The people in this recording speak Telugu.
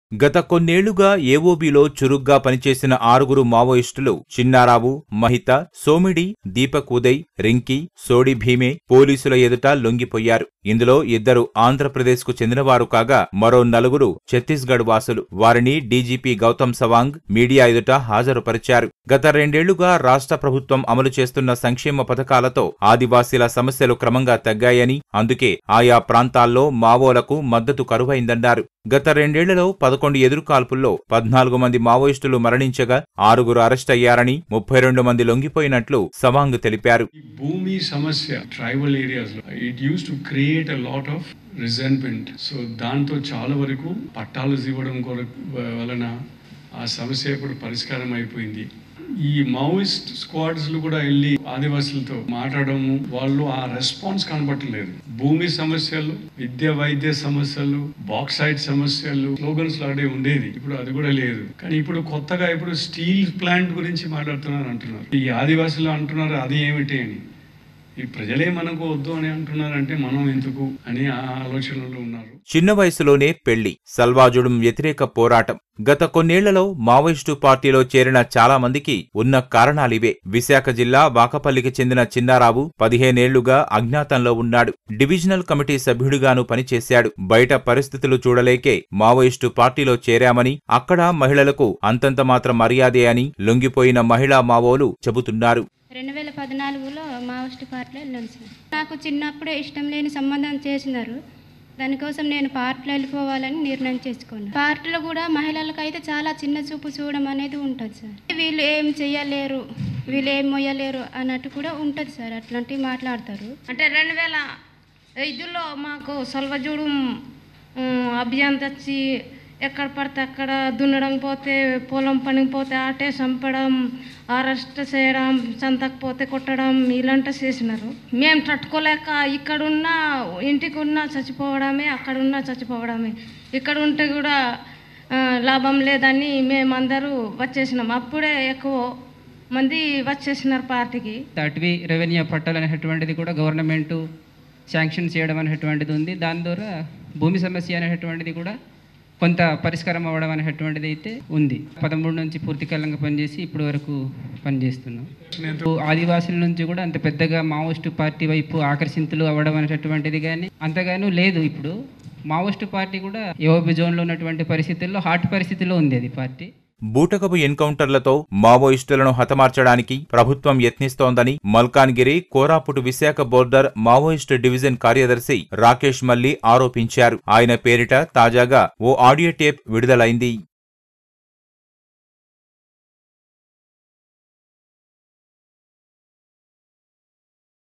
గత కొన్నేళ్లుగా ఏవోబీలో చురుగ్గా పనిచేసిన ఆరుగురు మావోయిస్టులు చిన్నారావు మహిత సోమిడి దీపక్ ఉదయ్ రింకీ సోడి భీమే పోలీసుల ఎదుట లొంగిపోయారు ఇందులో ఇద్దరు ఆంధ్రప్రదేశ్కు చెందినవారు కాగా మరో నలుగురు ఛత్తీస్గఢ్ వాసులు వారిని డీజీపీ గౌతమ్ సవాంగ్ మీడియా ఎదుట హాజరుపరిచారు గత రెండేళ్లుగా రాష్ట్ర ప్రభుత్వం అమలు చేస్తున్న సంక్షేమ పథకాలతో ఆదివాసీల సమస్యలు క్రమంగా తగ్గాయని అందుకే ఆయా ప్రాంతాల్లో మావోలకు మద్దతు కరువైందన్నారు గత రెండేళ్లలో పదకొండు ఎదురుకాల్పుల్లో పద్నాలుగు మంది మావోయిస్టులు మరణించగా ఆరుగురు అరెస్ట్ అయ్యారని ముప్పై రెండు మంది లొంగిపోయినట్లు సవాంగ్ తెలిపారు ఈ భూమి సమస్య ట్రైబల్ ఏరియాస్ లో it used to create a lot of resentment so దాంతో చాలా వరకు పట్టాలు ఇవ్వడం కొరకు వలన ఆ సమస్య ఇప్పుడు పరిష్కారం అయిపోయింది ఈ మావోయిస్ట్ స్క్వాడ్స్ లు కూడా వెళ్ళి ఆదివాసులతో మాట్లాడము వాళ్ళు ఆ రెస్పాన్స్ కనబట్టలేదు భూమి సమస్యలు విద్య వైద్య సమస్యలు బాక్సైడ్ సమస్యలు స్లోగన్స్ లాంటివి ఉండేది ఇప్పుడు అది కూడా లేదు కానీ ఇప్పుడు కొత్తగా ఇప్పుడు స్టీల్ ప్లాంట్ గురించి మాట్లాడుతున్నారు అంటున్నారు ఈ ఆదివాసులు అంటున్నారు అది ఏమిటి అని ఈ ప్రజలే మనకు వద్దు అని అంటున్నారంటే మనం ఎందుకు అని ఆ ఆలోచనలో ఉన్నారు చిన్న వయసులోనే పెళ్లి సల్వాజుడం వ్యతిరేక పోరాటం గత కొన్నేళ్లలో మావోయిస్టు పార్టీలో చేరిన చాలా మందికి ఉన్న కారణాలివే విశాఖ జిల్లా వాకపల్లికి చెందిన చిన్నారావు పదిహేనేళ్లుగా అజ్ఞాతంలో ఉన్నాడు డివిజనల్ కమిటీ సభ్యుడిగాను పనిచేశాడు బయట పరిస్థితులు చూడలేకే మావోయిస్టు పార్టీలో చేరామని అక్కడ మహిళలకు అంతంత మాత్రం మర్యాదే అని లొంగిపోయిన మహిళా మావోలు చెబుతున్నారు రెండు వేల పద్నాలుగులో మావోయిస్ట్ పార్టీలో వెళ్ళాను సార్ నాకు చిన్నప్పుడే ఇష్టం లేని సంబంధం చేసినారు దానికోసం నేను పార్టీలో వెళ్ళిపోవాలని నిర్ణయం చేసుకున్నాను పార్టీలో కూడా మహిళలకు అయితే చాలా చిన్న చూపు చూడడం అనేది ఉంటుంది సార్ వీళ్ళు ఏం చెయ్యలేరు వీళ్ళు ఏం మొయ్యలేరు అన్నట్టు కూడా ఉంటుంది సార్ అట్లాంటివి మాట్లాడతారు అంటే రెండు వేల ఐదులో మాకు సల్వజూడు అభియాన్ తెచ్చి ఎక్కడ పడితే అక్కడ దున్నడం పోతే పొలం పనికి పోతే ఆటే చంపడం అరెస్ట్ చేయడం చంతకపోతే కొట్టడం ఇలాంటి చేసినారు మేము తట్టుకోలేక ఇక్కడున్న ఇంటికి ఉన్న చచ్చిపోవడమే అక్కడున్న చచ్చిపోవడమే ఇక్కడ ఉంటే కూడా ఆ, లాభం లేదని మేమందరూ వచ్చేసినాం అప్పుడే ఎక్కువ మంది వచ్చేసినారు పార్టీకి అటవీ రెవెన్యూ పట్టాలు అనేటటువంటిది కూడా గవర్నమెంట్ శాంక్షన్ చేయడం అనేటటువంటిది ఉంది దాని ద్వారా భూమి సమస్య అనేటటువంటిది కూడా కొంత పరిష్కారం అవ్వడం అనేటటువంటిది అయితే ఉంది పదమూడు నుంచి పూర్తి కాలంగా పనిచేసి ఇప్పటి వరకు పనిచేస్తున్నాం ఆదివాసుల నుంచి కూడా అంత పెద్దగా మావోయిస్టు పార్టీ వైపు ఆకర్షితులు అవ్వడం అనేటటువంటిది కానీ అంతగానూ లేదు ఇప్పుడు మావోయిస్టు పార్టీ కూడా యోబి జోన్లో ఉన్నటువంటి పరిస్థితుల్లో హాట్ పరిస్థితిలో ఉంది అది పార్టీ బూటకపు ఎన్కౌంటర్లతో మావోయిస్టులను హతమార్చడానికి ప్రభుత్వం యత్నిస్తోందని Malkangiri Koraput Visakha border Maoist division కార్యదర్శి రాకేష్ మల్లి ఆరోపించారు ఆయన పేరిట తాజాగా ఓ ఆడియో టేప్ విడుదలైంది